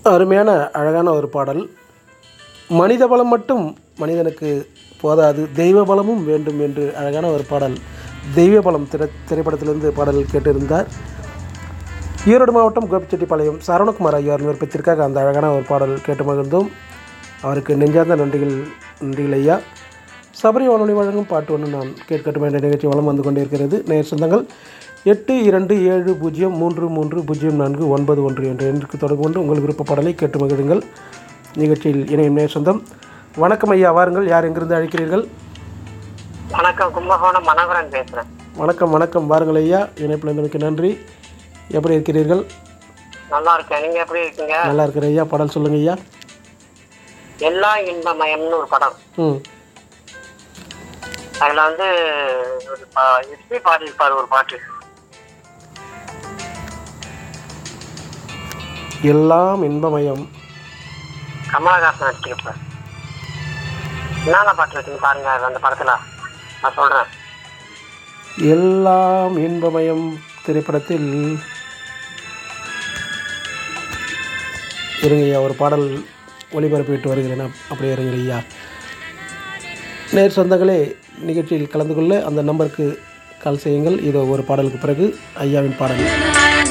அருமையான அழகான ஒரு பாடல் மனித பலம் மட்டும் மனிதனுக்கு போதாது தெய்வ பலமும் வேண்டும் என்று அழகான ஒரு பாடல் தெய்வ பலம் திரை திரைப்படத்திலிருந்து பாடல் கேட்டிருந்தார் ஈரோடு மாவட்டம் கோபிச்செட்டிப்பாளையம் சரவணகுமார் ஐயார் விருப்பத்திற்காக அந்த அழகான ஒரு பாடல் கேட்டு மகிழ்ந்தோம் அவருக்கு நெஞ்சார்ந்த நன்றிகள் நன்றிகள் ஐயா சபரி வானொலி வழங்கும் பாட்டு ஒன்று நான் கேட்கட்டும் என்ற நிகழ்ச்சி வளம் வந்து கொண்டிருக்கிறது நேர் சொந்தங்கள் எட்டு இரண்டு ஏழு பூஜ்ஜியம் மூன்று மூன்று பூஜ்ஜியம் நான்கு ஒன்பது ஒன்று என்ற எண்ணுக்கு தொடர்பு கொண்டு உங்கள் விருப்ப பாடலை கேட்டு மகிழுங்கள் நிகழ்ச்சியில் இணையும் நேர் சொந்தம் வணக்கம் ஐயா வாருங்கள் யார் எங்கிருந்து அழைக்கிறீர்கள் வணக்கம் கும்பகோணம் மனோகரன் பேசுறேன் வணக்கம் வணக்கம் வாருங்கள் ஐயா இணைப்பில் இருந்தமைக்கு நன்றி எப்படி இருக்கிறீர்கள் நல்லா இருக்கேன் நீங்க எப்படி இருக்கீங்க நல்லா இருக்கிற ஐயா பாடல் சொல்லுங்க ஐயா எல்லா இன்பமயம்னு ஒரு படம் ம் அதுல வந்து ஒரு எஸ்பி பாடியிருப்பார் ஒரு பாட்டு எல்லாம் இன்பமயம் கமலஹாசன் நடிச்சிருப்பார் என்னென்ன பாட்டு இருக்குன்னு பாருங்க அது அந்த படத்துல நான் சொல்றேன் எல்லாம் இன்பமயம் திரைப்படத்தில் இருங்க ஐயா ஒரு பாடல் ஒளிபரப்பிட்டு வருகிறேன் அப்- அப்படியே இருங்க ஐயா நேர் சொந்தங்களே நிகழ்ச்சியில் கலந்து கொள்ள அந்த நம்பருக்கு கால் செய்யுங்கள் இதோ ஒரு பாடலுக்கு பிறகு ஐயாவின் பாடல்